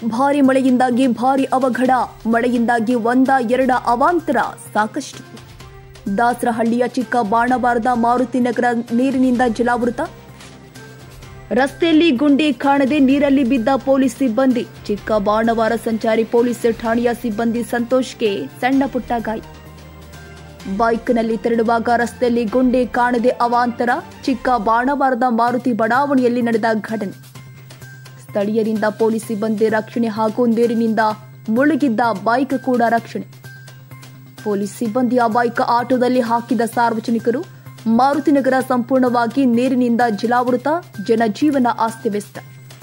ಭಾರಿ ಮಳೆಯಿಂದಾಗಿ ಭಾರಿ ಅವಘಡ ಮಳೆಯಿಂದಾಗಿ ಒಂದ ಎರಡ ಅವಾಂತರ ಸಾಕಷ್ಟು ದಾಸರಹಳ್ಳಿಯ ಚಿಕ್ಕ ಬಾಣವಾರದ ಮಾರುತಿ ನಗರ ನೀರಿನಿಂದ ಜಲಾವೃತ ರಸ್ತೆಯಲ್ಲಿ ಗುಂಡಿ ಕಾಣದೆ ನೀರಲ್ಲಿ ಬಿದ್ದ ಪೊಲೀಸ್ ಸಿಬ್ಬಂದಿ ಚಿಕ್ಕ ಬಾಣವಾರ ಸಂಚಾರಿ ಪೊಲೀಸ್ ಠಾಣೆಯ ಸಿಬ್ಬಂದಿ ಸಂತೋಷ್ಗೆ ಸಣ್ಣ ಪುಟ್ಟ ಗಾಯ ಬೈಕ್ನಲ್ಲಿ ತೆರಳುವಾಗ ರಸ್ತೆಯಲ್ಲಿ ಗುಂಡಿ ಕಾಣದೆ ಅವಾಂತರ ಚಿಕ್ಕ ಬಾಣವಾರದ ಮಾರುತಿ ಬಡಾವಣೆಯಲ್ಲಿ ನಡೆದ ಘಟನೆ ಸ್ಥಳೀಯರಿಂದ ಪೊಲೀಸ್ ಸಿಬ್ಬಂದಿ ರಕ್ಷಣೆ ಹಾಗೂ ನೀರಿನಿಂದ ಮುಳುಗಿದ್ದ ಬೈಕ್ ಕೂಡ ರಕ್ಷಣೆ ಪೊಲೀಸ್ ಸಿಬ್ಬಂದಿಯ ಬೈಕ್ ಆಟೋದಲ್ಲಿ ಹಾಕಿದ ಸಾರ್ವಜನಿಕರು ಮಾರುತಿನಗರ ಸಂಪೂರ್ಣವಾಗಿ ನೀರಿನಿಂದ ಜಲಾವೃತ ಜನಜೀವನ ಅಸ್ತವ್ಯಸ್ತ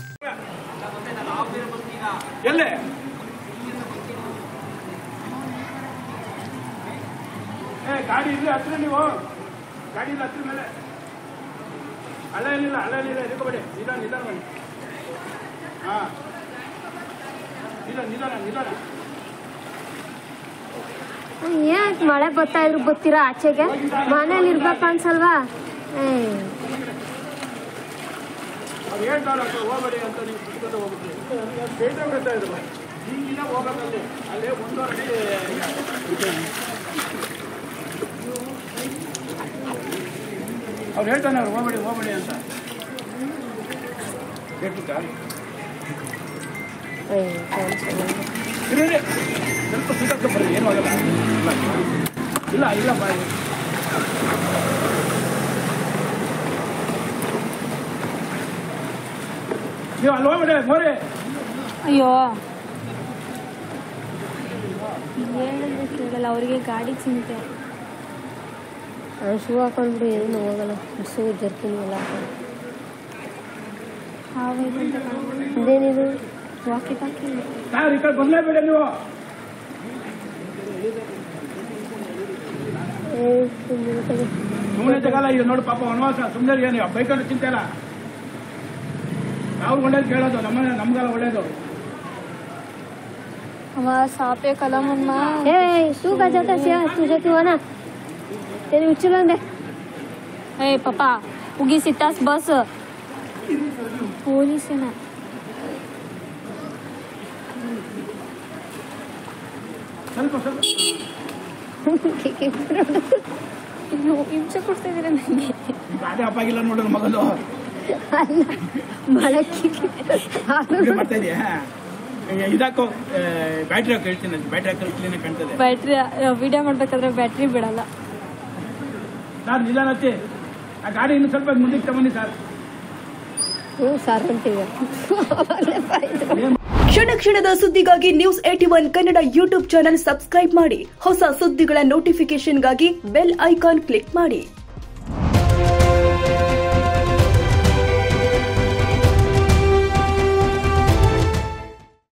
ಎಲ್ಲೇ ಏ ಗಾಡಿ ಇಲ್ಲಿ ಹತ್ರ ನೀವು ಗಾಡಿ ಇಲ್ಲ ಹತ್ರ ಮೇಲೆ ಹಳ್ಳ ಏನಿಲ್ಲ ಹಳ್ಳ ಏನಿಲ್ಲ ಎದ್ಕೋಬೇಡಿ ನಿಧಾನ ನಿಧಾನ ಬನ್ನಿ ಹಾ ನಿಧಾನ ನಿಧಾನ ನಿಧಾನ ಯಾಕೆ ಮಳೆ ಬರ್ತಾ ಇದ್ರು ಗೊತ್ತೀರಾ ಆಚೆಗೆ ಮನೇಲಿ ಇರ್ಬೇಕು ಅನ್ಸಲ್ವಾ ಏ, ಅವ್ರು ಹೇಳ್ತಾರೆ ಅಕ್ಕ ಹೋಗಬೇಡಿ ಅಂತ ನೀವು ಕುತ್ಕೊಂಡು ಹೋಗ್ಬಿಟ್ರಿ ಪೇಟೆ ಬಿಡ್ತಾ ಇದ್ರು ಹಿಂಗಿನ ಹೋಗೋದಲ್ಲಿ ಅಲ್ಲೇ ಒಂದೂವರೆ ಅಡಿ ಅವ್ರು ಹೇಳ್ತಾನೆ ಅವ್ರು ಹೋಗಬೇಡಿ ಹೋಗಬೇಡಿ ಅಂತ ಕೇಳ್ಬಿಟ್ಟ ಏ, ಕಾಣ್ಸಲ್ಲ. ಇರಿ ಇರಿ. ಸ್ವಲ್ಪ ಸುತ್ತಕ್ಕೆ ಬರ್ರಿ ಏನೂ ಆಗಲ್ಲ ಇಲ್ಲ ಇಲ್ಲ ಇಲ್ಲ ಬಾಯಿ ನೀವು ಅಲ್ಲಿ ಹೋಗ್ಬೇಡಿ ಮೋರಿ ಅಯ್ಯೋ ಹೇಳಿದ್ರೆ ಕೇಳಲ್ಲ ಅವರಿಗೆ ಗಾಡಿ ಚಿಂತೆ ನಾನು ಶೂ ಹಾಕೊಂಡ್ಬಿಡು ಏನು ಹೋಗಲ್ಲ ಶೂ ಜರ್ಕಿನ್ ಎಲ್ಲ ಹಾಕೊಂಡು ಹಾವೈತೆ ಅಂತ ಕಾಣ್ಬೋದು. ಇದೇನಿದು ವಾಕಿ ಟಾಕಿ ಸರ್ ಈ ಕಡೆ ಬರಲೇಬೇಡಿ ನೀವು ಏ, ಸುಮ್ನೆ ತಗೋ. ಸುಮ್ಮನೆ ತಗಲ್ಲ ಇದು ನೋಡಿ ಪಾಪ ವನವಾಸ ಸುಮ್ಮನೆ ಏನು ಬೈಕಲ್ಲಿ ಚಿಂತೆ ಇಲ್ಲ ಅವ್ರು ಒಳ್ಳೇದು ಕೇಳೋದು ನಮ್ಮ ನಮ್ಗೆಲ್ಲ ಒಳ್ಳೇದು ಅವ ಸಾಪೆ ಕಲಮಮ್ಮ ए तू का जाता से तुझे तू है ना तेरे उचलन दे ಏ ಪಪ್ಪ ಉಗಿ ಸಿಟ್ಟಾಸ್ ಬಸ್ ಪೊಲೀಸೇನ ಸ್ವಲ್ಪ ಸ್ವಲ್ಪ ಇನ್ನು ಹಿಂಸೆ ಕೊಡ್ತಾ ಇದೀರ ನನಗೆ ಗಾಡಿ ಅಪ್ಪಾಗಿಲ್ಲ ನೋಡೋಣ ಮಗದು ಅಲ್ಲ ಬಳಕೆ ಇದು ಮಾಡ್ತಾ ಇದೆಯಾ ಇದಾಕೋ ಬ್ಯಾಟ್ರಿ ಹಾಕಿ ಹೇಳ್ತೀನಿ ಬ್ಯಾಟ್ರಿ ಹಾಕಿ ಕ್ಲೀನಾಗಿ ಕಾಣ್ತದೆ ಬ್ಯಾಟ್ರಿ ವಿಡಿಯೋ ಮಾಡ್ಬೇಕಾದ್ರೆ ಬ್ಯಾಟ್ರಿ ಬಿಡಲ್ಲ ಸರ್ ನಿಧಾನ ಹತ್ತಿ ಆ ಗಾಡಿ ಇನ್ನು ಸ್ವಲ್ಪ ಮುಂದಕ್ಕೆ ತಗೊಂಡಿ ಸರ್ ಹ್ಞೂ ಸಾರ್ ಅಂತೀವಿ ಕ್ಷಣ ಕ್ಷಣದ ಸುದ್ದಿಗಾಗಿ news AT one Kannada YouTube channel subscribe ಮಾಡಿ ಹೊಸ ಸುದ್ದಿಗಳ ನೋಟಿಫಿಕೇಶನ್ಗಾಗಿ ಬೆಲ್ ಐಕಾನ್ ಕ್ಲಿಕ್ ಮಾಡಿ